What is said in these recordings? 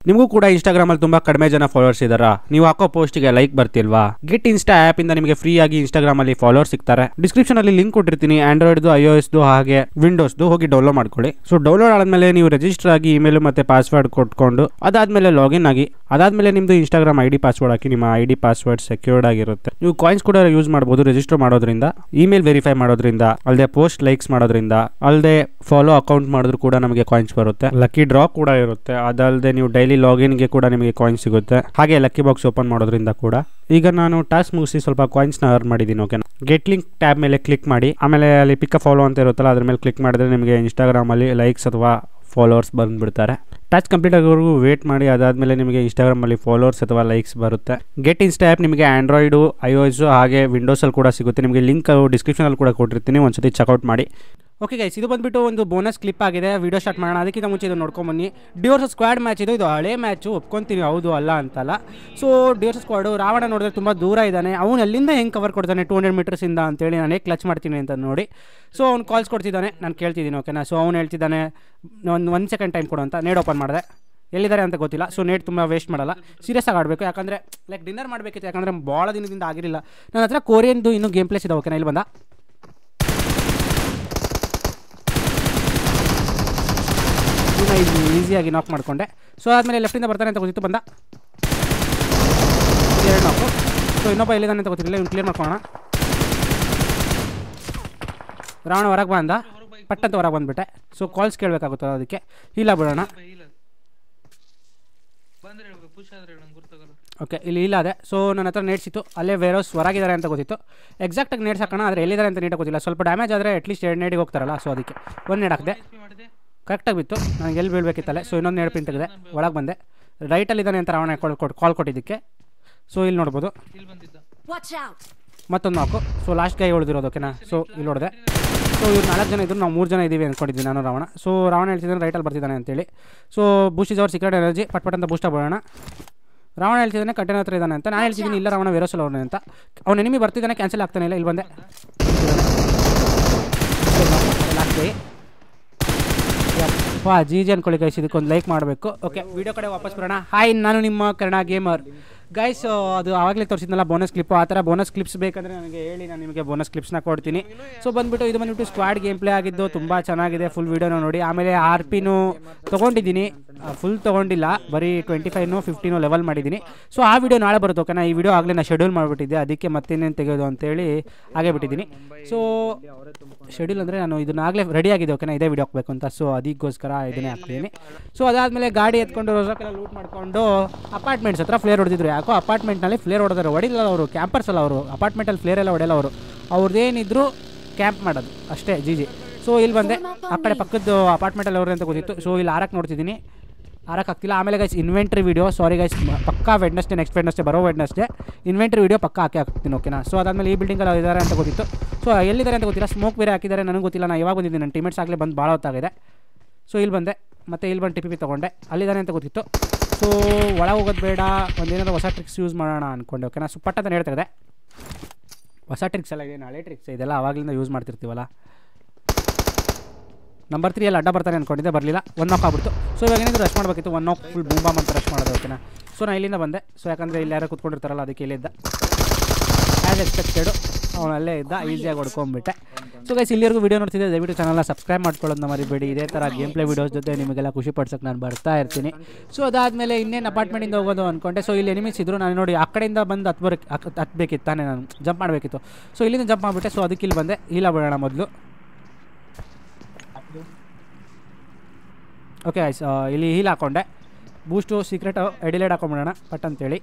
ನಿಮಗೂ ಕೂಡ ಇನ್ಸ್ಟಾಗ್ರಾಮಲ್ಲಿ ತುಂಬ ಕಡಿಮೆ ಜನ ಫಾಲೋವರ್ಸ್ ಇದ್ದಾರಾ ನೀವು ಹಾಕೋ ಪೋಸ್ಟ್ಗೆ ಲೈಕ್ ಬರ್ತಿಲ್ವಾ ಗೆಟ್ ಇನ್ಸ್ಟಾ ಆ್ಯಪ್ ಇಂದ ನಿಮಗೆ ಫ್ರೀ ಆಗಿ ಇನ್ಸ್ಟಾಗ್ರಾಮಲ್ಲಿ ಫಾಲೋವರ್ಸ್ ಸಿಗ್ತಾರೆ ಡಿಸ್ಕ್ರಿಪ್ಷನ್ ಅಲ್ಲಿ ಲಿಂಕ್ ಕೊಟ್ಟಿರ್ತೀನಿ ಆಂಡ್ರಾಯ್ಡ್ದು ಐ ಎಸ್ದು ಹಾಗೆ ವಿಂಡೋಸ್ದು ಹೋಗಿ ಡೌನ್ಲೋಡ್ ಮಾಡ್ಕೊಳ್ಳಿ ಸೊ ಡೌನ್ಲೋಡ್ ಆದ್ಮೇಲೆ ನೀವು ರಿಜಿಸ್ಟರ್ ಆಗಿ ಇಮೇಲ್ ಮತ್ತೆ ಪಾಸ್ವರ್ಡ್ ಕೊಟ್ಕೊಂಡು ಅದಾದ್ಮೇಲೆ ಲಾಗಿನ್ ಆಗಿ ಅದಾದ್ಮೇಲೆ ನಿಮ್ದು ಇನ್ಸ್ಟಾಗ್ರಾಮ್ ಐ ಡಿ ಪಾಸ್ವರ್ಡ್ ಹಾಕಿ ನಿಮ್ಮ ಐ ಡಿ ಪಾಸ್ವರ್ಡ್ ಸೆಕ್ಯೂರ್ಡ್ ಆಗಿರುತ್ತೆ ನೀವು ಕಾಯಿನ್ಸ್ ಕೂಡ ಯೂಸ್ ಮಾಡಬಹುದು ರಿಜಿಸ್ಟರ್ ಮಾಡೋದ್ರಿಂದ ಇಮೇಲ್ ವೆರಿಫೈ ಮಾಡೋದ್ರಿಂದ ಅಲ್ಲದೆ ಪೋಸ್ಟ್ ಲೈಕ್ಸ್ ಮಾಡೋದ್ರಿಂದ ಅಲ್ಲದೆ ಫಾಲೋ ಅಕೌಂಟ್ ಮಾಡಿದ್ರು ಕೂಡ ನಮಗೆ ಕಾಯಿನ್ಸ್ ಬರುತ್ತೆ ಲಕ್ಕಿ ಡ್ರಾ ಕೂಡ ಇರುತ್ತೆ ಅದಲ್ಲದೆ ನೀವು ಡೈಲಿ ಲಾಗಿನ್ಗೆ ಕೂಡ ನಿಮಗೆ ಕಾಯಿನ್ ಸಿಗುತ್ತೆ ಹಾಗೆ ಲಕ್ಕಿ ಬಾಕ್ಸ್ ಓಪನ್ ಮಾಡೋದ್ರಿಂದ ಕೂಡ ಈಗ ನಾನು ಟಾಸ್ಕ್ ಮುಗಿಸಿ ಸ್ವಲ್ಪ ಕಾಯಿನ್ಸ್ನ ಅರ್ನ್ ಮಾಡಿದ್ದೀನಿ ಓಕೆನಾ ಗೆಟ್ ಲಿಂಕ್ ಟ್ಯಾಬ್ ಮೇಲೆ ಕ್ಲಿಕ್ ಮಾಡಿ ಆಮೇಲೆ ಅಲ್ಲಿ ಪಿಕ್ ಫಾಲೋ ಅಂತ ಇರುತ್ತಲ್ಲ ಅದ್ರ ಮೇಲೆ ಕ್ಲಿಕ್ ಮಾಡಿದ್ರೆ ನಿಮಗೆ ಇನ್ಸ್ಟಾಗ್ರಾಮಲ್ಲಿ ಲೈಕ್ಸ್ ಅಥವಾ ಫಾಲೋವರ್ಸ್ ಬಂದುಬಿಡ್ತಾರೆ ಟಾಚ್ ಕಂಪ್ಲೀಟ್ ಆಗೋವರೆಗೂ ವೇಟ್ ಮಾಡಿ ಅದಾದಮೇಲೆ ನಿಮಗೆ ಇನ್ಸ್ಟಾಗ್ರಾಮಲ್ಲಿ ಫಾಲೋವರ್ಸ್ ಅಥವಾ ಲೈಕ್ಸ್ ಬರುತ್ತೆ ಗೆಟ್ ಇನ್ಸ್ಟಾ ಆ್ಯಪ್ ನಿಮಗೆ ಆಂಡ್ರಾಯ್ಡು ಐ ಒ ಎಸ್ ಹಾಗೆ ವಿಂಡೋಸಲ್ಲಿ ಕೂಡ ಸಿಗುತ್ತೆ ನಿಮಗೆ ಲಿಂಕ್ ಡಿಸ್ಕ್ರಿಪ್ಷನಲ್ಲಿ ಕೂಡ ಕೊಟ್ಟಿರ್ತೀನಿ ಒಂದ್ಸತಿ ಚೆಕ್ಔಟ್ ಮಾಡಿ ಓಕೆ ಗೈಸ್ ಇದು ಬಂದ್ಬಿಟ್ಟು ಒಂದು ಬೋನಸ್ ಕ್ಲಿಪ್ ಆಗಿದೆ ವಿಡಿಯೋ ಸ್ಟಾರ್ಟ್ ಮಾಡೋಣ ಅದಕ್ಕಿಂತ ಮುಂಚೆ ಇದು ನೋಡ್ಕೊಂಬನ್ನಿ ಡಿಯೋರ್ಸ್ ಸ್ಕ್ವಾಡ್ ಮ್ಯಾಚ್ ಇದು ಇದು ಹಳೆ ಮ್ಯಾಚು ಒಪ್ಕೊಂತೀನಿ ಹೌದು ಅಲ್ಲ ಅಂತಲ್ಲ ಸೊ ಡಿಯೋರ್ಸ್ ಸ್ಕ್ವಾಡು ರಾವಣ ನೋಡಿದ್ರೆ ತುಂಬ ದೂರ ಇದ್ದಾನೆ ಅವನು ಎಲ್ಲಿಂದ ಹೆಂಗೆ ಕವರ್ ಕೊಡ್ತಾನೆ ಟೂ ಹಂಡ್ರೆಡ್ ಮೀಟರ್ಸಿಂದ ಅಂತೇಳಿ ನಾನು ಹೇಗೆ ಕ್ಲಚ್ ಮಾಡ್ತೀನಿ ಅಂತ ನೋಡಿ ಸೊ ಅವ್ನು ಕಾಲ್ಸ್ ಕೊಡ್ತಿದ್ದಾನೆ ನಾನು ಕೇಳ್ತಿದ್ದೀನಿ ಓಕೆನಾ ಸೊ ಅವ್ನು ಹೇಳ್ತಿದ್ದಾನೆ ಒಂದು ಒಂದು ಸೆಕೆಂಡ್ ಟೈಮ್ ಕೊಡು ಅಂತ ನೇಡ್ ಓಪನ್ ಮಾಡಿದೆ ಎಲ್ಲಿದ್ದಾರೆ ಅಂತ ಗೊತ್ತಿಲ್ಲ ಸೊ ನೇಟ್ ತುಂಬ ವೇಸ್ಟ್ ಮಾಡಲ್ಲ ಸೀರಿಯಸ್ ಆಗಿ ಆಡಬೇಕು ಯಾಕಂದರೆ ಲೈಕ್ ಡಿನ್ನರ್ ಮಾಡಬೇಕಿತ್ತು ಯಾಕಂದರೆ ಭಾಳ ದಿನದಿಂದ ಆಗಿರಲಿಲ್ಲ ನನ್ನ ಹತ್ರ ಕೋರಿಯನ್ದು ಇನ್ನೂ ಗೇಮ್ ಪ್ಲೇಸ್ ಇದೆ ಓಕೆನಾ ಇಲ್ಲಿ ಬಂದ ಇವನ್ನ ಇದು ಈಸಿಯಾಗಿ ನಾಕ್ ಮಾಡಿಕೊಂಡೆ ಸೊ ಆದಮೇಲೆ ಲೆಫ್ಟಿಂದ ಬರ್ತಾನೆ ಅಂತ ಗೊತ್ತಿತ್ತು ಬಂದ ಎರಡು ನಾಕು ಸೊ ಇನ್ನೊಬ್ಬ ಎಲ್ಲಿದ್ದಾನೆ ಅಂತ ಗೊತ್ತಿರಲಿಲ್ಲ ಇವ್ನು ಕ್ಲಿಯರ್ ಮಾಡ್ಕೊಳ್ಳೋಣ ರಾವಣ ಹೊರಗೆ ಬಂದ ಪಟ್ಟಂತ ಹೊರಗೆ ಬಂದುಬಿಟ್ಟೆ ಸೊ ಕಾಲ್ಸ್ ಕೇಳಬೇಕಾಗುತ್ತಲ್ಲ ಅದಕ್ಕೆ ಇಲ್ಲ ಬಿಡೋಣ ಬಂದ್ರೆ ಹೇಳ್ಬೇಕು ಪುಷ್ ಆದ್ರೆ ಹೇಳು, ನಂಗೆ ಗೊತ್ತಾಗಲ್ಲ ಓಕೆ ಇಲ್ಲಿ ಇಲ್ಲ ಅದೇ ಸೊ ನನ್ನ ಹತ್ರ ನೇಟ್ಸಿತ್ತು ಅಲ್ಲೇ ವೇರೋಸ್ ಹೊರಗಿದ್ದಾರೆ ಅಂತ ಗೊತ್ತಿತ್ತು ಎಕ್ಸಾಕ್ಟಾಗಿ ನೇಟ್ಸ್ ಹಾಕೋಣ ಆದರೆ ಎಲ್ಲಿದ್ದಾರೆ ಅಂತ ನೀಟಾಗಿ ಗೊತ್ತಿಲ್ಲ ಸ್ವಲ್ಪ ಡ್ಯಾಮೇಜ್ ಆದರೆ ಅಟ್ಲೀಸ್ಟ್ ಎರಡು ನೇಡಿಗೆ ಹೋಗ್ತಾರಲ್ಲ ಸೊ ಅದಕ್ಕೆ ಒಂದು ನೇಡ್ ಹಾಕಿದೆ SP ಮಾಡಿದೆ ಕರೆಕ್ಟಾಗಿ ಬಿತ್ತು ನನಗೆ ಎಲ್ಲಿ ಬೀಳ್ಬೇಕಿತ್ತಲ್ಲ ಸೊ ಇನ್ನೊಂದು ನೇಡ್ ಪಿನ್ ತೆಗೆದೆ ಒಳಗೆ ಬಂದೆ ರೈಟಲ್ಲಿದ್ದಾನೆ ಅಂತ ರಾವಣ ಕೊಡ್ ಕೊಟ್ಟು ಕಾಲ್ ಕೊಟ್ಟಿದ್ದಕ್ಕೆ ಸೊ ಇಲ್ಲಿ ನೋಡ್ಬೋದು ಇಲ್ಲಿ ಬಂದಿದ್ದ Watch out! ಮತ್ತೊಂದು ನಾಲ್ಕು ಸೊ ಲಾಸ್ಟ್ ಕೈ ಉಳಿದಿರೋದು ಓಕೆನಾ ಸೊ ಇಲ್ಲಿ ನೋಡಿದೆ ಸೊ ಇವ್ರು ನಾಲ್ಕು ಜನ ಇದ್ರು ನಾವು ಮೂರು ಜನ ಇದ್ದೀವಿ ಅಂದ್ಕೊಂಡಿದ್ವಿ ನಾನು ರಾವಣ ಸೊ ರಾವಣ ಹೇಳ್ತಿದ್ದಾನೆ ರೈಟಲ್ಲಿ ಬರ್ತಿದ್ದಾನೆ ಅಂತೇಳಿ ಸೊ ಬೂಸ್ಟ್ ಇಸ್ ಅವ್ರ ಸೀಕ್ರೆಟ್ ಎನರ್ಜಿ ಪಟ್ ಪಟ್ ಅಂತ ಬೂಸ್ಟ್ ಬಿಡೋಣ ರಾವಣ ಹೇಳ್ತಿದ್ದಾನೆ ಕಟ್ಟೆನ ಹತ್ರ ಇದ್ದಾನೆ ಅಂತ ನಾನು ಹೇಳ್ತಿದ್ದೀನಿ ಇಲ್ಲ ರಾವಣ ವೇರೋಸಲ್ ಅವ್ರನ್ನೇ ಅಂತ ಅವ್ನು ಎನಿಮಿ ಬರ್ತಿದ್ದಾನೆ ಕ್ಯಾನ್ಸಲ್ ಆಗ್ತಾನೆ ಇಲ್ಲ ಇಲ್ಲಿ ಬಂದೆ ಲಾಸ್ಟ್ ಕೈ ವಾ ಜಿ ಜಿ ಅನ್ಕೊಳ್ಳಿ ಗೈಸ್ ಇದಕ್ಕೊಂದು ಲೈಕ್ ಮಾಡಬೇಕು ಓಕೆ ವಿಡಿಯೋ ಕಡೆ ವಾಪಸ್ ಬರೋಣ ಹಾಯ್ ನಾನು ನಿಮ್ಮ ಕನ್ನಡ ಗೇಮರ್ ಗೈಸ್ ಅದು ಆವಾಗಲೇ ತೋರಿಸಿದ್ನಲ್ಲ ಬೋನಸ್ ಕ್ಲಿಪ್ ಆ ಥರ ಬೋನಸ್ ಕ್ಲಿಪ್ಸ್ ಬೇಕಂದರೆ ನನಗೆ ಹೇಳಿ ನಾನು ನಿಮಗೆ ಬೋನಸ್ ಕ್ಲಿಪ್ಸ್ನ ಕೊಡ್ತೀನಿ ಸೊ ಬಂದುಬಿಟ್ಟು ಇದು ಬಂದುಬಿಟ್ಟು ಸ್ಕ್ವಾಡ್ ಗೇಮ್ ಪ್ಲೇ ಆಗಿದ್ದು ತುಂಬ ಚೆನ್ನಾಗಿದೆ ಫುಲ್ ವೀಡಿಯೋನ ನೋಡಿ ಆಮೇಲೆ ಆರ್ ಪಿನೂ ತೊಗೊಂಡಿದ್ದೀನಿ ಫುಲ್ ತೊಗೊಂಡಿಲ್ಲ ಬರೀ ಟ್ವೆಂಟಿ ಫೈವ್ನು ಫಿಫ್ಟೀನು ಲೆವೆಲ್ ಮಾಡಿದ್ದೀನಿ ಸೊ ಆ ವಿಡಿಯೋ ನಾಳೆ ಬರುತ್ತೆ ಓಕೆನಾ ಈ ವಿಡಿಯೋ ಆಗಲೇ ನಾನು ಶೆಡ್ಯೂಲ್ ಮಾಡಿಬಿಟ್ಟಿದ್ದೆ ಅದಕ್ಕೆ ಮತ್ತಿನ್ನೇನು ತೆಗೆಯೋದು ಅಂತೇಳಿ ಹಾಗೆ ಬಿಟ್ಟಿದ್ದೀನಿ ಸೊ ಶೆಡ್ಯೂಲ್ ಅಂದರೆ ನಾನು ಇದನ್ನಾಗಲೇ ರೆಡಿ ಆಗಿದೆ ಓಕೆನಾ ಇದೇ ವಿಡಿಯೋ ಹಾಕಬೇಕು ಅಂತ ಸೊ ಅದಕ್ಕೋಸ್ಕರ ಇದನ್ನೇ ಹಾಕ್ತೀನಿ ಸೊ ಅದಾದಮೇಲೆ ಗಾಡಿ ಎತ್ಕೊಂಡು ರೋಸಕ್ಕೆಲ್ಲ ಲೂಟ್ ಮಾಡಿಕೊಂಡು ಅಪಾರ್ಟ್ಮೆಂಟ್ಸ್ ಹತ್ರ ಫ್ಲೇರ್ ಹೊಡೆದಿದ್ರು ಯಾಕೋ ಅಪಾರ್ಟ್ಮೆಂಟ್ನಲ್ಲಿ ಫ್ಲೇರ್ ಹೊಡೆದಾರೆ ಹೊಡಿಲ್ಲ ಅವರು ಕ್ಯಾಂಪರ್ಸ್ ಅಲ್ಲ ಅವರು ಅಪಾರ್ಟ್ಮೆಂಟಲ್ಲಿ ಫ್ಲೇರ್ ಎಲ್ಲ ಹೊಡೆಯಲ್ಲ ಅವರು ಅವ್ರದ್ದೇನಿದ್ರು ಕ್ಯಾಂಪ್ ಮಾಡೋದು ಅಷ್ಟೇ ಜಿ ಜಿ ಸೊ ಇಲ್ಲಿ ಬಂದೆ ಆ ಕಡೆ ಪಕ್ಕದ ಅಪಾರ್ಟ್ಮೆಂಟಲ್ಲಿ ಅವ್ರು ಅಂತ ಗೊತ್ತಿತ್ತು ಸೊ ಇಲ್ಲಿ ಆರಕ್ಕೆ ನೋಡ್ತಿದ್ದೀನಿ ಆರಕ್ಕೆ ಆಗ್ತಿಲ್ಲ ಆಮೇಲೆ guys inventory video sorry guys ಪಕ್ಕಾ ವೆಡ್ನಸ್ಡೇ ನೆಕ್ಸ್ಟ್ ವೆಡ್ನಸ್ಡೇ ಬರೋ ವೆಡ್ನಸ್ಡೇ ಇನ್ವೆಂಟ್ರಿ ವೀಡಿಯೋ ಪಕ್ಕ ಹಾಕಿ ಹಾಕ್ತೀನಿ ಓಕೆನಾ ಸೊ ಅದಾದಮೇಲೆ ಈ ಬಿಲ್ಡಿಂಗಲ್ಲಿ ಇದ್ದಾರೆ ಅಂತ ಗೊತ್ತಿತ್ತು ಸೊ ಎಲ್ಲಿದ್ದಾರೆ ಅಂತ ಗೊತ್ತಿಲ್ಲ ಸ್ಮೋಕ್ ಬೇರೆ ಹಾಕಿದ್ದಾರೆ ನನಗೆ ಗೊತ್ತಿಲ್ಲ ನಾನು ಯಾವಾಗ ಬಂದಿದ್ದೀನಿ ನನ್ನ ಟೀಮೇಟ್ಸ್ ಆಗಲೇ ಬಂದು ಭಾಳ ಹೊತ್ತಾಗಿದೆ ಸೊ ಇಲ್ಲಿ ಬಂದೆ ಮತ್ತೆ ಇಲ್ಲಿ ಬಂದು ಟಿ ಪಿ ತೊಗೊಂಡೆ ಅಲ್ಲಿದ್ದಾನೆ ಅಂತ ಗೊತ್ತಿತ್ತು ಸೊ ಒಳ ಹೋಗೋದು ಬೇಡ ಒಂದೇನಾದ್ರು ಹೊಸ ಟ್ರಿಕ್ಸ್ ಯೂಸ್ ಮಾಡೋಣ ಅಂದ್ಕೊಂಡೆ ಓಕೆನಾ ಸೊ ಪಟ್ ಅಂತ ಹೇಳ್ತಿದೆ ಹೊಸ ಟ್ರಿಕ್ಸ್ ಎಲ್ಲ ಇದೆ ಹಳೆ ಟ್ರಿಕ್ಸ್ ಇದೆಲ್ಲ ಆವಾಗಲಿಂದ ಯೂಸ್ ಮಾಡ್ತಿರ್ತೀವಲ್ಲ ನಂಬರ್ ತ್ರೀ ಅಲ್ಲಿ ಅಡ್ಡ ಬರ್ತಾನೆ ಅಂದ್ಕೊಂಡಿದ್ದೆ ಬರಲಿಲ್ಲ ಒನ್ ನಾಕ್ ಆಗ್ಬಿಡ್ತು ಸೊ ಇವಾಗ ಏನಾದರೂ ರಶ್ ಮಾಡಬೇಕಿತ್ತು ಒನ್ ನಾಕ್ ಫುಲ್ ಬೂಂಬಾಮ್ ಅಂತ ರಶ್ ಮಾಡೋದು ಓಕೆನಾ ಸೊ ನಾನು ಇಲ್ಲಿಂದ ಬಂದೆ ಸೊ ಯಾಕಂದರೆ ಇಲ್ಲಿ ಯಾರೋ ಕೂತ್ಕೊಂಡಿರ್ತಾರಲ್ಲ ಅದಕ್ಕೆ ಇಲ್ಲಿದ್ದ ಆ್ಯಸ್ ಎಕ್ಸ್ಪೆಕ್ಟೆಡು ಅವನು ಅಲ್ಲೇ ಇದ್ದ ಈಸಿಯಾಗಿ ಹೊಡ್ಕೊಂಬಿಟ್ಟೆ ಸೊ ಗೈಸ್ ಇಲ್ಲಿವರೆಗೂ ವೀಡಿಯೋ ನೋಡ್ತಿದ್ದೆ ದಯವಿಟ್ಟು ಚಾನಲ್ನ ಸಬ್ಸ್ಕ್ರೈಬ್ ಮಾಡ್ಕೊಳ್ಳೋದನ್ನ ಮರಿಬೇಡಿ ಇದೇ ಥರ ಗೇಮ್ ಪ್ಲೇ ವೀಡಿಯೋಸ್ ಜೊತೆ ನಿಮಗೆಲ್ಲ ಖುಷಿ ಪಡ್ಸೋಕೆ ನಾನು ಬರ್ತಾ ಇರ್ತೀನಿ ಸೊ ಅದಾದಮೇಲೆ ಇನ್ನೇನು ಅಪಾರ್ಟ್ಮೆಂಟಿಂದ ಹೋಗೋದು ಅಂದ್ಕೊಂಡೆ ಸೊ ಇಲ್ಲಿ ಎನಿಮೀಸ್ ಇದ್ರು ನಾನು ನೋಡಿ ಆ ಕಡೆಯಿಂದ ಬಂದು ಹತ್ಬರಕ್ಕೆ ಹತ್ಬೇಕಿತ್ತು ತಾನೇ ನಾನು ಜಂಪ್ ಮಾಡಬೇಕಿತ್ತು ಸೊ ಇಲ್ಲಿಂದ ಜಂಪ್ ಮಾಡಿಬಿಟ್ಟೆ ಸೊ ಅದಕ್ಕೆ ಇಲ್ಲಿ ಬಂದೆ ಇಲ್ಲ ಬಿಡೋಣ ಮೊದಲು ಓಕೆ ಆಯ್ಸ್ ಇಲ್ಲಿ ಹೀಲ್ ಹಾಕೊಂಡೆ ಬೂಸ್ಟು ಸೀಕ್ರೆಟ್ ಎಡಿಲೇಡ್ ಹಾಕೊಂಬಿಡೋಣ ಪಟ್ ಅಂತೇಳಿ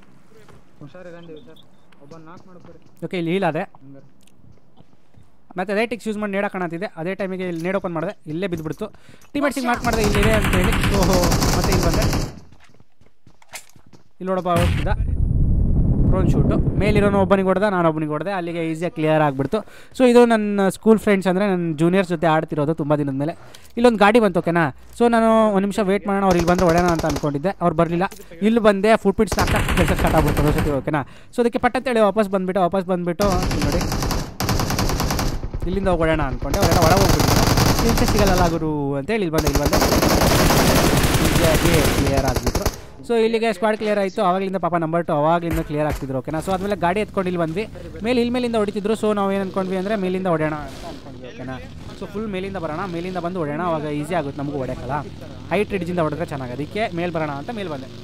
ಓಕೆ ಇಲ್ಲಿ ಹೀಲ್ ಅದೇ ಮತ್ತು ಅದೇ ಟಿಕ್ಸ್ ಯೂಸ್ ಮಾಡಿ ನೇಡ್ ಹಾಕೋಣಂತಿದೆ ಅದೇ ಟೈಮಿಗೆ ಇಲ್ಲಿ ನೇಡ್ ಓಪನ್ ಮಾಡಿದೆ ಇಲ್ಲೇ ಬಿದ್ದುಬಿಡ್ತು ಟೀಮೇಟ್ಸಿಗೆ ಮಾರ್ಕ್ ಮಾಡಿದೆ ಇಲ್ಲಿದೆ ಅಂತೇಳಿ ಸೊ ಮತ್ತೆ ಇಲ್ಲಿ ಬಂದೆ ಇಲ್ಲಿ ನೋಡಪ್ಪ ಹೋಗ್ತಿದ್ದ ಡ್ರೋನ್ ಶೂಟು ಮೇಲಿರೋನು ಒಬ್ಬನಿಗೆ ಹೊಡೆದ ನಾನು ಒಬ್ಬನಿಗೆ ಹೊಡೆದೆ ಅಲ್ಲಿಗೆ ಈಸಿಯಾಗಿ ಕ್ಲಿಯರ್ ಆಗಿಬಿಡ್ತು ಸೊ ಇದು ನನ್ನ ಸ್ಕೂಲ್ ಫ್ರೆಂಡ್ಸ್ ಅಂದರೆ ನನ್ನ ಜೂನಿಯರ್ಸ್ ಜೊತೆ ಆಡ್ತಿರೋದು ತುಂಬ ದಿನದ ಮೇಲೆ ಇಲ್ಲೊಂದು ಗಾಡಿ ಬಂತು ಓಕೆನಾ ಸೊ ನಾನು ಒಂದು ನಿಮಿಷ ವೇಟ್ ಮಾಡೋಣ ಅವ್ರು ಇಲ್ಲಿ ಬಂದರೆ ಹೊಡೆಯೋಣ ಅಂತ ಅಂದ್ಕೊಂಡಿದ್ದೆ ಅವ್ರು ಬರಲಿಲ್ಲ ಇಲ್ಲಿ ಬಂದೆ ಫುಟ್ ಪಿಟ್ಸ್ ಹಾಕ್ತಾ ಕೆಲಸ ಸ್ಟಾರ್ಟ್ ಆಗ್ಬಿಡ್ತು ಸತಿ ಓಕೆನಾ ಸೊ ಅದಕ್ಕೆ ಪಟ್ಟಂತೇಳಿ ವಾಪಸ್ ಬಂದುಬಿಟ್ಟು ವಾಪಸ್ ಬಂದುಬಿಟ್ಟು ನೋಡಿ ಇಲ್ಲಿಂದ ಹೋಗೋಣ ಅಂದ್ಕೊಂಡೆ ಅವರೆಲ್ಲ ಒಳಗೆ ಹೋಗ್ಬಿಟ್ಟು ನಿಮಿಷ ಸಿಗಲ್ಲ ಗುರು ಅಂತೇಳಿ ಇಲ್ಲಿ ಬಂದೆ ಇಲ್ಲಿ ಬಂದೆ ಈಸಿಯಾಗಿ ಕ್ಲಿಯರ್ ಆಗಿಬಿಟ್ರು ಸೊ ಇಲ್ಲಿಗೆ ಸ್ಕ್ವಾಡ್ ಕ್ಲಿಯರ್ ಆಯಿತು ಆವಾಗಲಿಂದ ಪಾಪ ನಂಬರ್ ಟು ಅವಾಗಲಿಂದ ಕ್ಲಿಯರ್ ಆಗ್ತಿದ್ರು ಓಕೆನಾ ಸೊ ಆದಮೇಲೆ ಗಾಡಿ ಎತ್ಕೊಂಡು ಇಲ್ಲಿ ಬಂದ್ವಿ ಮೇಲೆ ಇಲ್ಲಿ ಮೇಲಿಂದ ಹೊಡಿತಿದ್ರು ಸೊ ನಾವು ಏನು ಅನ್ಕೊಂಡ್ವಿ ಅಂದರೆ ಮೇಲಿಂದ ಹೊಡೆಯೋಣ ಅಂತ ಅನ್ಕೊಂಡ್ವಿ ಓಕೆನಾ ಸೊ ಫುಲ್ ಮೇಲಿಂದ ಬರೋಣ ಮೇಲಿಂದ ಬಂದು ಹೊಡೆಯೋಣ ಅವಾಗ ಈಸಿ ಆಗುತ್ತೆ ನಮಗೂ ಹೊಡೆಯಕ್ಕಲ್ಲ ಹೈಟ್ ರಿಡ್ಜಿಂದ ಹೊಡೆದ್ರೆ ಚೆನ್ನಾಗಿ ಅದಕ್ಕೆ ಮೇಲೆ ಬರೋಣ ಅಂತ ಮೇಲೆ ಬಂದೆ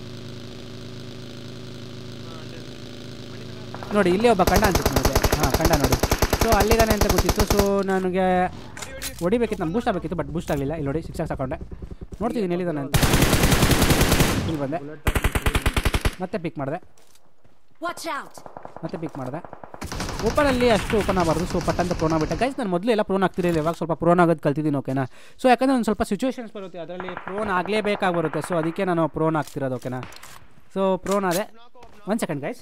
ನೋಡಿ ಇಲ್ಲಿ ಒಬ್ಬ ಕಂಡ ಅನ್ಸುತ್ತೆ ನನಗೆ ಹಾಂ ಕಂಡ ನೋಡಿ ಸೊ ಅಲ್ಲಿದ್ದಾನೆ ಅಂತ ಗೊತ್ತಿತ್ತು ಸೊ ನನಗೆ ಹೊಡಿಬೇಕಿತ್ತು ನಾನು ಬೂಸ್ಟ್ ಆಗಬೇಕಿತ್ತು ಬಟ್ ಬೂಸ್ಟ್ ಆಗಲಿಲ್ಲ ಇಲ್ಲಿ ನೋಡಿ ಸಿಕ್ಸ್ ಆಕ್ಸ್ ಹಾಕೊಂಡೆ ನೋಡ್ತಿದ್ದೀನಿ ಎಲ್ಲಿದ್ದಾನೆ ಅಂತ ಇಲ್ಲಿ ಬಂದೆ ಮತ್ತೆ ಪಿಕ್ ಮಾಡಿದೆ Watch out! ಮತ್ತೆ ಪಿಕ್ ಮಾಡಿದೆ ಓಪನಲ್ಲಿ ಅಷ್ಟು ಓಪನ್ ಆಗಬಾರ್ದು ಸೊ ಪಟ್ ಅಂತ ಪ್ರೋನ್ ಆಗ್ಬಿಟ್ಟೆ ಗೈಸ್ ನಾನು ಮೊದಲು ಎಲ್ಲ ಪ್ರೋನ್ ಆಗ್ತಿರಲಿಲ್ಲ ಇವಾಗ ಸ್ವಲ್ಪ ಪ್ರೋನ್ ಆಗೋದು ಕಲ್ತಿದ್ದೀನಿ ಓಕೆನಾ ಸೊ ಯಾಕಂದರೆ ಒಂದು ಸ್ವಲ್ಪ ಸಿಚುವೇಶನ್ಸ್ ಬರುತ್ತೆ ಅದರಲ್ಲಿ ಪ್ರೋನ್ ಆಗಲೇಬೇಕಾಗಿ ಬರುತ್ತೆ ಸೊ ಅದಕ್ಕೆ ನಾನು ಪ್ರೋನ್ ಆಗ್ತಿರೋದು ಓಕೆನಾ ಸೊ ಪ್ರೋನ್ ಆದೆ ಒಂದು second guys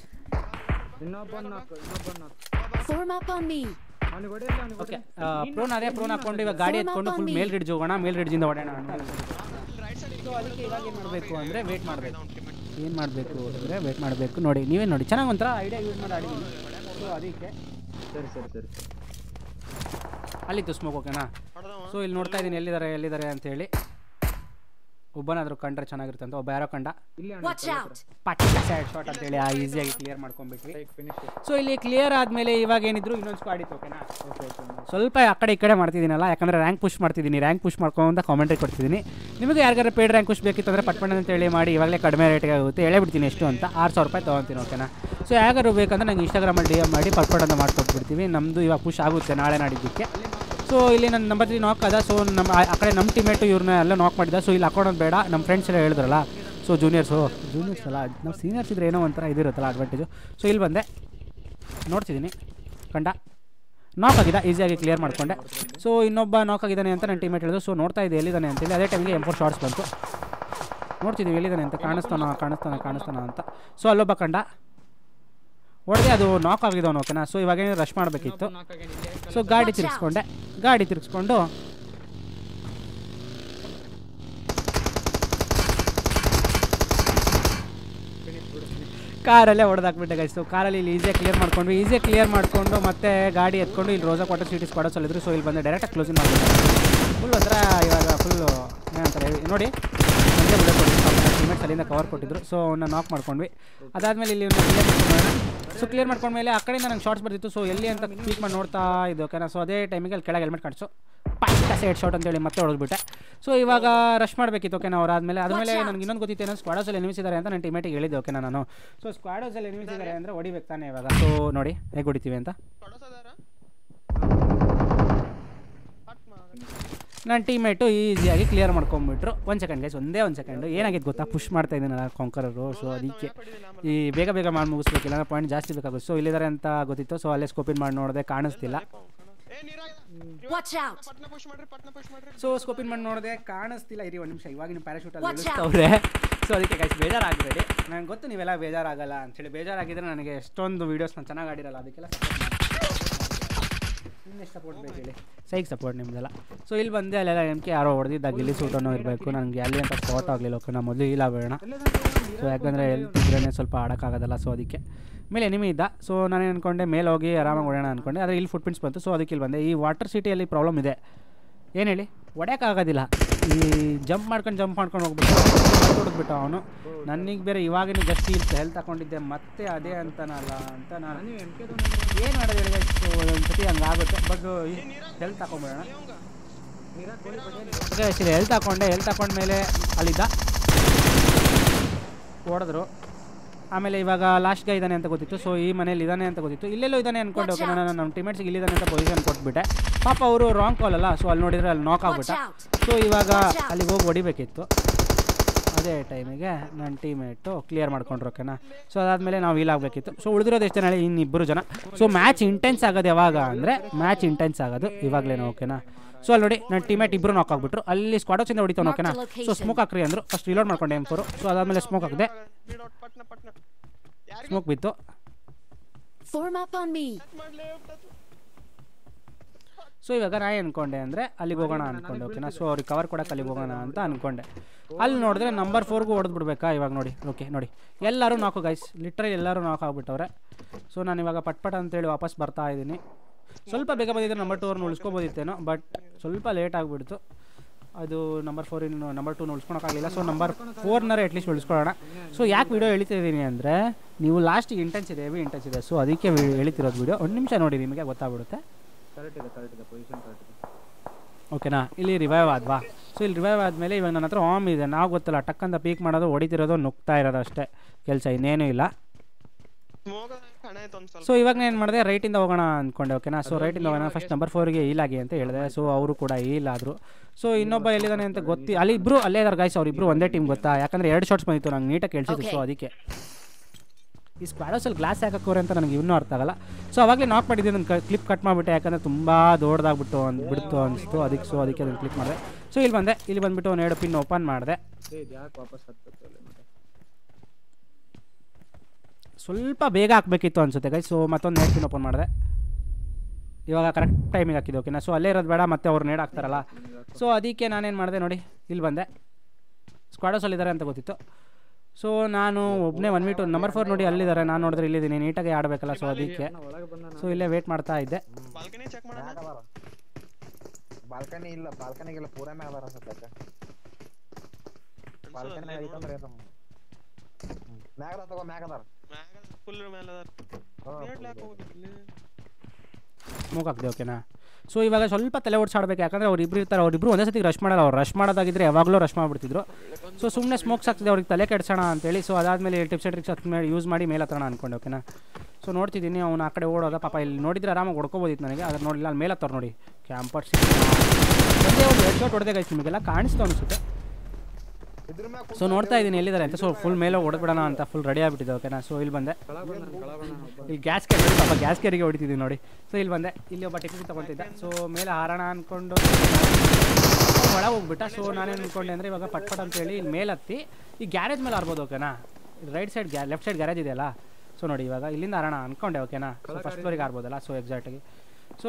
Form up on me! Okay prone ಅದೇ ಪ್ರೋನ್ ಹಾಕೊಂಡು ಇವಾಗ ಗಾಡಿ ಎತ್ಕೊಂಡು ಫುಲ್ ಮೇಲ್ ರಿಡ್ಜ್ ಹೋಗೋಣ ಮೇಲ್ ರಿಡ್ಜಿಂದ ಹೊಡೆಯೋಣ ಅಂತ ಸೊ ಅದಕ್ಕೆ ಇವಾಗ ಏನು ಮಾಡಬೇಕು ಅಂದರೆ ವೇಟ್ ಮಾಡಬೇಕು ಏನು ಮಾಡಬೇಕು ಅಂದರೆ ವೇಟ್ ಮಾಡಬೇಕು ನೋಡಿ ನೀವೇ ನೋಡಿ ಚೆನ್ನಾಗಿ ಒಂಥರ ಐಡಿಯಾ ಯೂಸ್ ಮಾಡಿ ಆಡಿದ್ದೀನಿ ಸೊ ಅದಕ್ಕೆ ಸರಿ ಸರಿ ಸರಿ ಅಲ್ಲಿತ್ತು ಸ್ಮೋಕ್ ಓಕೆನಾ ಸೊ ಇಲ್ಲಿ ನೋಡ್ತಾ ಇದ್ದೀನಿ ಎಲ್ಲಿದ್ದಾರೆ ಎಲ್ಲಿದ್ದಾರೆ ಅಂತ ಹೇಳಿ ಒಬ್ಬನಾದರೂ ಕಂಡ್ರೆ ಚೆನ್ನಾಗಿರುತ್ತೆ ಅಂತ ಒಬ್ಬ ಯಾರೋ ಕಂಡ ಇಲ್ಲಿ Watch out! ಪಾಟಿ ಸೈಡ್ ಶಾಟ್ ಅಂತೇಳಿ ಆ ಈಸಿಯಾಗಿ ಕ್ಲಿಯರ್ ಮಾಡ್ಕೊಂಡ್ಬಿಟ್ವಿ ಫಿನಿಶ್ ಸೊ ಇಲ್ಲಿ ಕ್ಲಿಯರ್ ಆದಮೇಲೆ ಇವಾಗ ಏನಿದ್ರು ಇನ್ನೊಂದು ಸ್ಕ್ವಾಡ್ ಇತ್ತು ಓಕೆನಾ ಸ್ವಲ್ಪ ಆ ಕಡೆ ಈ ಕಡೆ ಮಾಡ್ತಿದ್ದೀನಲ್ಲ ಯಾಕಂದರೆ ರ್ಯಾಂಕ್ ಪುಷ್ ಮಾಡ್ತಿದ್ದೀನಿ ರ್ಯಾಂಕ್ ಪುಷ್ ಮಾಡ್ಕೊಂತ ಕಾಮೆಂಟ್ರಿ ಕೊಡ್ತಿದ್ದೀನಿ ನಿಮಗೆ ಯಾರಿಗಾರ ಪೇಡ್ ರ್ಯಾಂಕ್ ಪುಷ್ ಬೇಕಿತ್ತು ಅಂದರೆ ಪಟ್ಪಣ್ಣ ಅಂತ ಹೇಳಿ ಮಾಡಿ ಇವಾಗಲೇ ಕಡಿಮೆ ರೇಟ್ಗೆ ಆಗುತ್ತೆ ಹೇಳಬಿಡ್ತೀನಿ ಎಷ್ಟು ಅಂತ ಆರು ಸಾವಿರ ರೂಪಾಯಿ ತೊಗೊತೀನಿ ಓಕೆನಾ ಸೊ ಯಾರು ಬೇಕಂದ್ರೆ ನಂಗೆ ಇನ್ಸ್ಟಾಗ್ರಾಮಲ್ಲಿ ಡಿ ಎಮ್ ಮಾಡಿ ಪಟ್ಪಣ್ಣ ಅಂತ ಮಾಡ್ಕೊಟ್ಬಿಡ್ತೀವಿ ನಮ್ಮದು ಇವಾಗ ಪುಷ್ ಆಗುತ್ತೆ ನಾಳೆ ನಾಡಿದ್ದಕ್ಕೆ ಸೊ ಇಲ್ಲಿ ನನ್ನ ನಂಬರ್ ತ್ರೀ ನಾಕ್ ಅದ ಸೊ ನಮ್ಮ ಆ ಆ ಕಡೆ ನಮ್ಮ ಟೀಮೇಟು ಇವ್ರನ್ನ ಎಲ್ಲ ನಾಕ್ ಮಾಡಿದ ಸೊ ಇಲ್ಲಿ ಹಾಕೋಣೋದು ಬೇಡ ನಮ್ಮ ಫ್ರೆಂಡ್ಸ್ ಎಲ್ಲ ಹೇಳಿದ್ರಲ್ಲ ಸೊ ಜೂನಿಯರ್ಸು ಜೂನಿಯರ್ಸ್ ಅಲ್ಲ ನಾವು ಸೀನಿಯರ್ಸ್ ಇದ್ರೆ ಏನೋ ಒಂಥರ ಇದಿರುತ್ತಲ್ಲ ಅಡ್ವಾಂಟೇಜು ಸೊ ಇಲ್ಲಿ ಬಂದೆ ನೋಡ್ತಿದ್ದೀನಿ ಕಂಡ ನಾಕ್ ಆಗಿದೆ ಈಸಿಯಾಗಿ ಕ್ಲಿಯರ್ ಮಾಡಿಕೊಂಡೆ ಸೊ ಇನ್ನೊಬ್ಬ ನಾಕ್ ಆಗಿದ್ದಾನೆ ಅಂತ ನನ್ನ ಟೀಮೇಟ್ ಹೇಳಿದ್ರು ಸೊ ನೋಡ್ತಾ ಇದ್ದೆ ಎಲ್ಲಿದ್ದಾನೆ ಅಂತೇಳಿ ಅದೇ ಟೈಮಿಗೆ ಎಂ ಫೋರ್ ಶಾರ್ಟ್ಸ್ ಬಂತು ನೋಡ್ತಿದ್ದೀವಿ ಎಲ್ಲಿದ್ದಾನೆ ಅಂತ ಕಾಣಿಸ್ತಾನ ಕಾಣಿಸ್ತಾನ ಕಾಣಿಸ್ತಾನ ಅಂತ ಸೊ ಅಲ್ಲೊಬ್ಬ ಕಂಡ ಹೊಡೆದೆ ಅದು ನಾಕ್ ಆಗಿದ್ದವನು ಓಕೆನಾ ಸೊ ಇವಾಗ ರಶ್ ಮಾಡಬೇಕಿತ್ತು ಸೊ ಗಾಡಿ ತಿರ್ಗಿಸ್ಕೊಂಡೆ ಗಾಡಿ ತಿರ್ಗಿಸ್ಕೊಂಡು ಕಾರಲ್ಲೇ ಹೊಡೆದಾಕ್ಬಿಟ್ಟೆ ಗೈಸ್ ಸೊ ಕಾರಲ್ಲಿ ಇಲ್ಲಿ ಈಸಿಯಾಗಿ ಕ್ಲಿಯರ್ ಮಾಡ್ಕೊಂಡ್ವಿ ಈಸಿಯಾಗಿ ಕ್ಲಿಯರ್ ಮಾಡಿಕೊಂಡು ಮತ್ತೆ ಗಾಡಿ ಎತ್ಕೊಂಡು ಇಲ್ಲಿ ರೋಸಾ ಕ್ವಾಟರ್ ಸಿಟಿ ಸ್ಕ್ವಾಡರ್ಸ್ ಇದ್ರು ಸೊ ಇಲ್ಲಿ ಬಂದು ಡೈರೆಕ್ಟಾಗಿ ಕ್ಲೋಸಿಂಗ್ ಮಾಡ್ಬಿಟ್ಟೆ ಫುಲ್ ಒಂಥರ ಇವಾಗ ಫುಲ್ಲು ಏನಂತಾರೆ ನೋಡಿ ನಮಗೆ ಬಿಡ ಟೀಮೇಟ್ಸ್ ಅಲ್ಲಿಂದ ಕವರ್ ಕೊಟ್ಟಿದ್ರು ಸೊ ಅವನ್ನ ನಾಕ್ ಮಾಡ್ಕೊಂಡ್ವಿ ಅದಾದಮೇಲೆ ಇಲ್ಲಿ ಕ್ಲಿಯರ್ ಮಾಡ್ಕೊಂಡು ಸೊ ಕ್ಲಿಯರ್ ಮಾಡ್ಕೊಂಡ್ಮೇಲೆ ಆ ಕಡೆಯಿಂದ ನಂಗೆ ಶಾರ್ಟ್ಸ್ ಬರ್ತಿತ್ತು ಸೊ ಎಲ್ಲಿ ಅಂತ ಕ್ಲಿಕ್ ಮಾಡಿ ನೋಡ್ತಾ ಇದ್ದು ಓಕೆನಾ ಸೊ ಅದೇ ಟೈಮಿಗೆ ಅಲ್ಲಿ ಕೆಳಗೆ ಹೆಲ್ಮೆಟ್ ಕಾಣಿಸು ಪಾಯ್ಕ ಸೈಡ್ ಶಾಟ್ ಅಂತೇಳಿ ಮತ್ತೆ ಹೊಡೆದ್ಬಿಟ್ಟೆ ಸೊ ಇವಾಗ ರಶ್ ಮಾಡಬೇಕಿತ್ತು ಓಕೆನಾ ಅವ್ರು ಆದಮೇಲೆ ಅದಾದಮೇಲೆ ನನಗೆ ಇನ್ನೊಂದು ಗೊತ್ತಿತ್ತು ಏನೋ ಸ್ಕ್ವಾಡೋಸಲ್ಲಿ ಎನಿಮಿಸ್ ಇದ್ದಾರೆ ಅಂತ ನನ್ನ ಟೀಮೇಟಿಗೆ ಹೇಳಿದ್ದೆ ಓಕೆನಾ ನಾನು ಸೊ ಸ್ಕ್ವಾಡೋಸಲ್ಲಿ ಎನಿಮಿಸ್ ಇದ್ದಾರೆ ಅಂದರೆ ಹೊಡಿಬೇಕು ತಾನೇ ಇವಾಗ ಸೊ ನೋಡಿ ಹೇಗೆ ಹೊಡಿತೀವಿ ಅಂತ ನನ್ನ ಟೀಮೇಟು ಈಸಿಯಾಗಿ ಕ್ಲಿಯರ್ ಮಾಡ್ಕೊಂಬಿಟ್ರು ಒಂದು ಸೆಕೆಂಡ್ ಗೈಸ್ ಒಂದೇ ಒಂದು ಸೆಕೆಂಡು ಏನಾಗಿತ್ತು ಗೊತ್ತಾ ಪುಷ್ ಮಾಡ್ತಾ ಇದ್ದೀನಲ್ಲ ಕಾಂಕರರು ಸೊ ಅದಕ್ಕೆ ಈ ಬೇಗ ಬೇಗ ಮಾಡಿ ಮುಗಿಸ್ಬೇಕಿಲ್ಲ ಅಂದರೆ ಪಾಯಿಂಟ್ ಜಾಸ್ತಿ ಬೇಕಾಗುತ್ತೆ ಸೊ ಇಲ್ಲಿದ್ದಾರೆ ಅಂತ ಗೊತ್ತಿತ್ತು ಸೊ ಅಲ್ಲೇ ಸ್ಕೋಪಿನ್ ಮಾಡಿ ನೋಡಿದೆ ಕಾಣಿಸ್ತಿಲ್ಲ Watch out! ಸೊ ಸ್ಕೋಪಿನ್ ಮಾಡಿ ನೋಡಿದೆ ಕಾಣಿಸ್ತಿಲ್ಲ ಇರಿ ಒಂದು ನಿಮಿಷ ಇವಾಗ ನಿಮ್ಮ ಪ್ಯಾರಾಶೂಟಲ್ಲಿ Watch out. ಇಳಿಸ್ತವ್ರೆ ಸೊ ಅದಕ್ಕೆ ಗೈಸ್ ಬೇಜಾರಾಗಬೇಡಿ ನನಗೆ ಗೊತ್ತು ನೀವೆಲ್ಲ ಬೇಜಾರಾಗಲ್ಲ ಅಂತೇಳಿ ಬೇಜಾರಾಗಿದ್ರೆ ನನಗೆ ಎಷ್ಟೊಂದು ವೀಡಿಯೋಸ್ ನಾನು ಚೆನ್ನಾಗಿ ಆಡಿರಲ್ಲ ಅದಕ್ಕೆಲ್ಲ ಇನ್ನೆಷ್ಟು ಸಪೋರ್ಟ್ ಬೇಕು ಹೇಳಿ ಸೈಕ್ ಸಪೋರ್ಟ್ ನಿಮ್ಮದೆಲ್ಲ ಸೊ ಇಲ್ಲಿ ಬಂದೆ ಅಲ್ಲೆಲ್ಲ ಎಮ್ಕೆ ಯಾರೋ ಹೊಡೆದಿದ್ದ ಗಿಲ್ಲಿ ಸೂಟನೋ ಇರಬೇಕು ನನಗೆ ಅಲ್ಲಿ ಅಂತ ಸ್ಪಾಟ್ ಆಗಲಿಲ್ಲ ಓಕೆ ನಾನು ಮೊದಲು ಇಲ್ಲ ಬೇಡ ಸೊ ಯಾಕಂದರೆ ಎಲ್ತಿದ್ರೇ ಸ್ವಲ್ಪ ಆಡೋಕ್ಕಾಗೋದಲ್ಲ ಸೊ ಅದಕ್ಕೆ ಮೇಲೆ ಎನಿಮಿ ಇದ್ದ ಸೊ ನಾನು ಅನ್ಕೊಂಡೆ ಮೇಲೆ ಹೋಗಿ ಆರಾಮಾಗಿ ಹೊಡೆಯೋಣ ಅನ್ಕೊಂಡೆ ಆದರೆ ಇಲ್ಲಿ ಫುಟ್ ಪ್ರಿಂಟ್ಸ್ ಬಂತು ಸೊ ಅದಕ್ಕೆ ಇಲ್ಲಿ ಬಂದೆ ಈ ವಾಟರ್ ಸಿಟಿಯಲ್ಲಿ ಪ್ರಾಬ್ಲಮ್ ಇದೆ ಏನು ಹೇಳಿ ಹೊಡ್ಯೋಕ್ಕಾಗೋದಿಲ್ಲ ಈ ಜಂಪ್ ಮಾಡ್ಕೊಂಡು ಜಂಪ್ ಮಾಡ್ಕೊಂಡು ಹೋಗ್ಬಿಟ್ಟು ಹೊಡೆದ್ಬಿಟ್ಟು ಅವನು ನನಗೆ ಬೇರೆ ಇವಾಗಿನ ಜಸ್ಟ್ ಇಲ್ಲಿ ಹೆಲ್ತ್ ತಗೊಂಡಿದ್ದೆ ಮತ್ತೆ ಅದೇ ಅಂತನಲ್ಲ ಅಂತ ನಾನು ಏನು ಮಾಡೋದು ಹೇಳಿ ಸೊ ಒಂದ್ಸತಿ ಹಂಗಾಗುತ್ತೆ ಬಟ್ ಹೆಲ್ತ್ ತಗೊಂಬಿಡೋಣ ಓಕೆ ಹೆಲ್ತ್ ಹಾಕೊಂಡೆ ಹೆಲ್ತ್ ಹಾಕೊಂಡ್ಮೇಲೆ ಅಲ್ಲಿದ್ದ ಹೊಡೆದ್ರು ಆಮೇಲೆ ಇವಾಗ ಲಾಸ್ಟ್ ಗೈ ಇದ್ದಾನೆ ಅಂತ ಗೊತ್ತಿತ್ತು ಸೊ ಈ ಮನೇಲಿ ಇದ್ದಾನೆ ಅಂತ ಗೊತ್ತಿತ್ತು ಇಲ್ಲೆಲ್ಲೋ ಇದ್ದಾನೆ ಅನ್ಕೊಂಡು ಓಕೆ ನಾನು ನಮ್ಮ ಟೀಮೇಟ್ಸ್ಗೆ ಇಲ್ಲಿದ್ದಾನೆ ಅಂತ ಪೊಸಿಷನ್ ಕೊಟ್ಬಿಟ್ಟೆ ಪಾಪ ಅವರು ರಾಂಗ್ ಕಾಲ್ ಅಲ್ಲ ಸೊ ಅಲ್ಲಿ ನೋಡಿದ್ರೆ ಅಲ್ಲಿ ನಾಕ್ ಆಗ್ಬಿಟ್ಟ ಸೊ ಇವಾಗ ಅಲ್ಲಿಗೆ ಹೋಗಿ ಹೊಡಿಬೇಕಿತ್ತು ಅದೇ ಟೈಮಿಗೆ ನನ್ನ ಟೀಮೇಟು ಕ್ಲಿಯರ್ ಮಾಡ್ಕೊಂಡ್ರು ಓಕೆನಾ ಸೊ ಅದಾದಮೇಲೆ ನಾವು ವೀಲ್ ಆಗಬೇಕಿತ್ತು ಸೊ ಉಳಿದಿರೋದು ಎಷ್ಟು ಜನ ಹೇಳಿ ಇನ್ನಿಬ್ಬರು ಜನ ಸೊ ಮ್ಯಾಚ್ ಇಂಟೆನ್ಸ್ ಆಗೋದು ಯಾವಾಗ ಅಂದರೆ ಮ್ಯಾಚ್ ಇಂಟೆನ್ಸ್ ಆಗೋದು ಇವಾಗಲೇನೋ ಓಕೆನಾ ಸೊ ಅಲ್ಲಿ ನೋಡಿ ನನ್ನ ಟೀಮೇಟ್ ಇಬ್ಬರು ನಾಕ್ ಆಗ್ಬಿಟ್ರು ಅಲ್ಲಿ ಸ್ಕ್ವಾಡೋಸಿಂದ ಹೊಡಿತಾನೆ ಓಕೆನಾ ಸೊ ಸ್ಮೋಕ್ ಹಾಕ್ರಿ ಅಂದರು ಫಸ್ಟ್ ರಿಲೋಡ್ ಮಾಡ್ಕೊಂಡೆ ಎಮ್ ಫೋರು ಸೊ ಅದಾದಮೇಲೆ ಸ್ಮೋಕ್ ಹಾಕಿದೆ ಸ್ಮೋಕ್ ಬಿತ್ತು Form up on me! So ಇವಾಗ ನಾ ಅನ್ಕೊಂಡೆ ಅಂದರೆ ಅಲ್ಲಿಗೆ ಹೋಗೋಣ ಅನ್ಕೊಂಡೆ ಓಕೆನಾ ಸೊ ಅವ್ರಿಗೆ ಕವರ್ ಕೊಡೋಕೆ ಅಲ್ಲಿಗೆ ಹೋಗೋಣ ಅಂತ ಅನ್ಕೊಂಡೆ ಅಲ್ಲಿ ನೋಡಿದ್ರೆ ನಂಬರ್ ಫೋರ್ಗೂ ಹೊಡೆದು ಬಿಡ್ಬೇಕಾ ಇವಾಗ ನೋಡಿ ಓಕೆ ನೋಡಿ ಎಲ್ಲರೂ ನಾಲ್ಕು ಗೈಸ್ ಲಿಟ್ರಲಿ ಎಲ್ಲರೂ ನಾಲ್ಕು ಆಗ್ಬಿಟ್ಟವ್ರೆ ಸೊ ನಾನು ಇವಾಗ ಪಟ್ ಪಟ್ ಅಂತೇಳಿ ವಾಪಸ್ ಬರ್ತಾ ಇದ್ದೀನಿ ಸ್ವಲ್ಪ ಬೇಗ ಬಂದಿದ್ರೆ ನಂಬರ್ ಟೂ ಅವ್ರನ್ನ ಉಳಿಸ್ಕೋಬೋದಿತ್ತೇನೋ ಬಟ್ ಸ್ವಲ್ಪ ಲೇಟ್ ಆಗಿಬಿಡ್ತು ಅದು ನಂಬರ್ ಫೋರ್ ಇನ್ನು ನಂಬರ್ ಟೂನ ಉಳಿಸ್ಕೊಳಕ್ಕಾಗಲಿಲ್ಲ ಸೊ ನಂಬರ್ ಫೋರ್ನರ ಅಟ್ಲೀಸ್ಟ್ ಉಳಿಸ್ಕೊಳ್ಳೋಣ ಸೊ ಯಾಕೆ ವಿಡಿಯೋ ಹೇಳ್ತಿದ್ದೀನಿ ಅಂದರೆ ನೀವು ಲಾಸ್ಟಿಗೆ ಇಂಟೆನ್ಸ್ ಇದೆ ಹೆವಿ ಇಂಟೆನ್ಸ್ ಇದೆ ಸೊ ಅದಕ್ಕೆ ವಿ- ಹೇಳ್ತಿರೋದು ವಿಡಿಯೋ ಒಂದು ನಿಮಿಷ ನೋಡಿ ನಿಮಗೆ ಗೊತ್ತಾಗ್ಬಿಡುತ್ತೆ ಕರೆಕ್ಟ್ ಇದೆ ಕರೆಕ್ಟ್ ಇದೆ ಪೊಸಿಷನ್ ಕರೆಕ್ಟ್ ಇದೆ ಓಕೆನಾ ಇಲ್ಲಿ ರಿವೈವ್ ಆದ್ವಾ ಸೊ ಇಲ್ಲಿ ರಿವೈವ್ ಆದಮೇಲೆ ಇವಾಗ ನನ್ನ ಹತ್ರ ಆಮ್ ಇದೆ ನಾವು ಗೊತ್ತಲ್ಲ ಟಕ್ ಅಂತ ಪೀಕ್ ಮಾಡೋದು ಹೊಡಿತಿರೋದು ನುಗ್ತಾ ಇರೋದು ಅಷ್ಟೇ ಕೆಲಸ ಇನ್ನೇನೂ ಇಲ್ಲ ಸ್ಮೋಕ್ ಕಣ ಆಯ್ತು ಒಂದ್ ಸ್ವಲ್ಪ ಸೊ ಇವಾಗ ಏನು ಮಾಡಿದೆ ರೈಟಿಂದ ಹೋಗೋಣ ಅಂದ್ಕೊಂಡೆ ಓಕೆನಾ ಸೊ ರೈಟಿಂದ ಹೋಗೋಣ ಫಸ್ಟ್ ನಂಬರ್ ಫೋರ್ಗೆ ಆಗಿ ಅಂತ ಹೇಳಿದೆ ಸೊ ಅವರು ಕೂಡ ಈಲ್ ಆದರು ಸೊ ಇನ್ನೊಬ್ಬ ಎಲ್ಲಿದ್ದಾನೆ ಅಂತ ಗೊತ್ತಿ ಅಲ್ಲಿ ಇಬ್ಬರು ಅಲ್ಲೇ ಇದಾರೆ ಗಾಯ್ಸ್ ಅವ್ರು ಇಬ್ಬರು ಒಂದೇ ಟೀಮ್ ಗೊತ್ತಾ ಯಾಕಂದರೆ ಎರಡು ಶಾಟ್ಸ್ ಬಂದಿತ್ತು ನಂಗೆ ನೀಟಾಗಿ ಕೇಳಿಸಿತ್ತು ಸೊ Okay. ಅದಕ್ಕೆ ಈ ಸ್ಕ್ವಾಡೋಸಲ್ಲಿ ಗ್ಲಾಸ್ ಹಾಕೋರೆ ಅಂತ ನನಗೆ ಇನ್ನೂ ಅರ್ಥ ಆಗಲ್ಲ ಸೊ ಅವಾಗಲೇ ನಾಕ್ ಮಾಡಿದ್ದೆ ನನ್ನ ಕ್ಲಿಪ್ ಕಟ್ ಮಾಡಿಬಿಟ್ಟೆ ಯಾಕಂದರೆ ತುಂಬ ದೊಡ್ಡದಾಗ್ಬಿಟ್ಟು ಅಂದ್ ಬಿಡ್ತು ಅನಿಸ್ತು ಅದಕ್ಕೆ ಸೊ ಅದಕ್ಕೆ ಅದನ್ನು ಕ್ಲಿಕ್ ಮಾಡಿದೆ ಸೊ ಇಲ್ಲಿ ಬಂದೆ ಇಲ್ಲಿ ಬಂದುಬಿಟ್ಟು ಒಂದು ಎರಡು ಪಿನ್ ಓಪನ್ ಮಾಡಿದೆ ಏ ಇದು ಯಾಕೆ ವಾಪಸ್ ಹತ್ತತ್ತೆ ಅಲ್ಲಿ ಮತ್ತೆ ಸ್ವಲ್ಪ ಬೇಗ ಹಾಕಬೇಕಿತ್ತು ಅನಿಸುತ್ತೆ ಗೈ ಸೊ ಮತ್ತೊಂದು ನೇಟ್ ಪಿನ್ ಓಪನ್ ಮಾಡಿದೆ ಇವಾಗ ಕರೆಕ್ಟ್ ಟೈಮಿಗೆ ಹಾಕಿದ್ದು ಓಕೆನಾ ಸೊ ಅಲ್ಲೇ ಇರೋದು ಬೇಡ ಮತ್ತೆ ಅವ್ರು ನೇಡ್ ಹಾಕ್ತಾರಲ್ಲ ಸೊ ಅದಕ್ಕೆ ನಾನೇನು ಮಾಡಿದೆ ನೋಡಿ ಇಲ್ಲಿ ಬಂದೆ ಸ್ಕ್ವಾಡೋಸಲ್ಲಿ ಇದ್ದಾರೆ ಅಂತ ಗೊತ್ತಿತ್ತು ಸೊ ನಾನು ಒಬ್ಬನೇ ಒನ್ ಮೀಟು ನಂಬರ್ ಫೋರ್ ನೋಡಿ ಅಲ್ಲಿದ್ದಾರೆ ನಾನು ನೋಡಿದ್ರೆ ಇಲ್ಲಿದ್ದೀನಿ ನೀಟಾಗಿ ಆಡಬೇಕಲ್ಲ ಸೊ ಅದಕ್ಕೆ ಒಳಗೆ ಬಂದ ಸೊ ಇಲ್ಲೇ ವೇಟ್ ಮಾಡ್ತಾ ಇದ್ದೆ ಬಾಲ್ಕನಿ ಚೆಕ್ ಮಾಡೋಣ ಮ್ಯಾಗ ಅದಾರ ಬಾಲ್ಕನಿ ಇಲ್ಲ ಬಾಲ್ಕನಿಗೆಲ್ಲ ಪೂರ ಮ್ಯಾಗ ಅದಾರ ಅನ್ಸತ್ತೆ ಬಾಲ್ಕನಿ ಐತಂದ್ರೆ ಮ್ಯಾಗ ಅದಾರ ತಗೋ ಮ್ಯಾಗ ಅದಾರ ಫುಲ್ ಮೇಲೆ ಅದಾರ ಹಾ, ನೇಡ್ಲಾಕ್ full ಹೋಗ್ಬೇಕು ಇಲ್ಲಿ ಮೂಗ್ ಹಾಕ್ದೆ ಓಕೆನಾ ಸೊ ಇವಾಗ ಸ್ವಲ್ಪ ತಲೆ ಓಡಿಸಾಡ್ಬೇಕು ಯಾಕಂದರೆ ಅವ್ರು ಇಬ್ಬರು ಇರ್ತಾರೆ ಅವ್ರಿಬ್ರು ಒಂದೇ ಸತಿ ರಶ್ ಮಾಡಲ್ಲ ಅವ್ರು ರಶ್ ಮಾಡೋದಾಗಿದ್ರೆ ಯಾವಾಗಲೂ ರಶ್ ಮಾಡಿಬಿಡ್ತಿದ್ರು ಸೊ ಸುಮ್ಮನೆ ಸ್ಮೋಕ್ಸ್ ಆಗ್ತಿದೆ ಅವ್ರಿಗೆ ತಲೆ ಕೆಡ್ಸೋಣ ಅಂತೇಳಿ ಸೊ ಅದಾದಮೇಲೆ ಟಿಪ್ಸ್ ಟ್ರಿಕ್ಸ್ ಹತ್ತು ಮೇಲೆ ಯೂಸ್ ಮಾಡಿ ಮೇಲೆ ಹತ್ತೋಣ ಅನ್ಕೊಂಡೆ ಓಕೆನಾ ಸೊ ನೋಡ್ತಿದ್ದೀನಿ ಅವ್ನು ಆ ಕಡೆ ಓಡೋದ ಪಾಪ ಇಲ್ಲಿ ನೋಡಿದ್ರೆ ಆರಾಮಾಗಿ ಹೊಡ್ಕೋಬೋದಿತ್ತು ನನಗೆ ಅದ್ರ ನೋಡಿಲ್ಲ ಅಲ್ಲಿ ಮೇಲೆ ಹತ್ತವ್ರು ನೋಡಿ ಕ್ಯಾಂಪರ್ ಒಂದೇ ಒಂದು ಹೆಡ್ ಶಾಟ್ ಹೊಡೆದೇ ಗೈಸ್ ನಿಮಗೆಲ್ಲ ಕಾಣಿಸ್ತು ಅನಿಸುತ್ತೆ ಇದ್ರ ಮ್ಯಾಗ ಸೊ ನೋಡ್ತಾ ಇದ್ದೀನಿ ಎಲ್ಲಿದ್ದಾರೆ ಅಂತ ಸೊ ಫುಲ್ ಮೇಲೆ ಹೊಡೆದ್ಬಿಡೋಣ ಅಂತ ಫುಲ್ ರೆಡಿ ಆಗಿಬಿಟ್ಟಿದೆ ಓಕೆನಾ ಸೊ ಇಲ್ಲಿ ಬಂದೆ ಕೆಳಗೆ ಬಂದ ಕೆಳಗೆ ಬಂದ ಒಬ್ಬ ಇಲ್ಲಿ ಗ್ಯಾಸ್ ಕೇರ್ ಪಾಪ ಗ್ಯಾಸ್ ಕೇರಿಗೆ ಹೊಡಿತಿದ್ದೀವಿ ನೋಡಿ ಸೊ ಇಲ್ಲಿ ಬಂದೆ ಇಲ್ಲಿ ಒಬ್ಬ ಟಿಫಿನ್ ತಗೊಳ್ತಿದ್ದೆ ಸೊ ಮೇಲೆ ಹಾರೋಣ ಅಂದ್ಕೊಂಡು ಒಳಗೆ ಹೋಗ್ಬಿಟ್ಟ ಸೊ ನಾನೇನು ಅಂದ್ಕೊಂಡೆ ಅಂದರೆ ಇವಾಗ ಪಟ್ ಪಟ್ ಅಂತೇಳಿ ಇಲ್ಲಿ ಮೇಲೆ ಹತ್ತಿ ಈ ಗ್ಯಾರೇಜ್ ಮೇಲೆ ಹಾರ್ಬೋದು ಓಕೆನಾ ರೈಟ್ ಸೈಡ್ ಗ್ಯಾ ಲೆಫ್ಟ್ ಸೈಡ್ ಗ್ಯಾರೇಜ್ ಇದೆಯಲ್ಲ ಸೊ ನೋಡಿ ಇವಾಗ ಇಲ್ಲಿಂದ ಹಾರೋಣ ಅಂದ್ಕೊಂಡೆ ಓಕೆನಾ ಸೊ ಫಸ್ಟ್ ಫ್ಲೋರಿಗೆ ಹಾರ್ಬೋದಲ್ಲ ಸೊ ಎಕ್ಸಾಕ್ಟಾಗಿ ಸೊ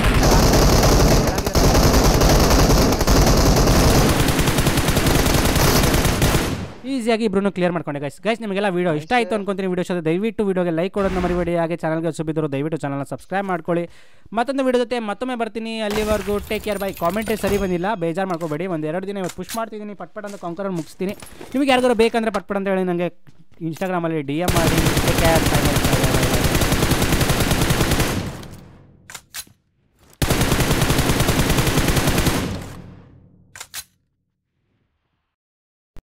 ಈಸಿಯಾಗಿ ಇಬ್ರು ಕ್ಲಿಯರ್ ಮಾಡ್ಕೊಂಡೆ ಗೈಸ್ ಗೈಸ್ ನಿಮಗೆಲ್ಲ ವೀಡಿಯೋ ಇಷ್ಟ ಆಯಿತು ಅನ್ಕೊಂತೀನಿ ವೀಡಿಯೋ ಇಷ್ಟ ದಯವಿಟ್ಟು ವೀಡಿಯೋಗೆ ಲೈಕ್ ಕೊಡೋದನ್ನ ಮರಿಬೇಡಿ ಹಾಗೆ ಚಾನಲ್ಗೆ ಹೊಸಬಿದ್ದರು ದಯವಿಟ್ಟು ಚಾನಲ್ನ ಸಬ್ಸ್ಕ್ರೈಬ್ ಮಾಡ್ಕೊಳ್ಳಿ ಮತ್ತೊಂದು ವೀಡಿಯೋ ಜೊತೆ ಮತ್ತೊಮ್ಮೆ ಬರ್ತೀನಿ ಅಲ್ಲಿವರೆಗೂ ಟೇಕ್ ಕೇರ್ ಬೈ ಕಾಮೆಂಟೇ ಸರಿ ಬಂದಿಲ್ಲ ಬೇಜಾರು ಮಾಡ್ಕೋಬೇಡಿ ಒಂದು ಎರಡು ದಿನ ಇವತ್ತು ಪುಷ್ ಮಾಡ್ತಿದ್ದೀನಿ ಪಟ್ ಪಟ್ ಅಂತ ಕಾಂಕರ್ ಮುಗಿಸ್ತೀನಿ ನಿಮಗೆ ಯಾರಿಗಾರು ಬೇಕಂದರೆ ಪಟ್ ಪಟ್ ಅಂತ ಹೇಳಿ ನನಗೆ ಇನ್ಸ್ಟಾಗ್ರಾಮಲ್ಲಿ ಡಿ ಎಮ್ ಮಾಡಿ ಟೇಕ್ ಕೇರ್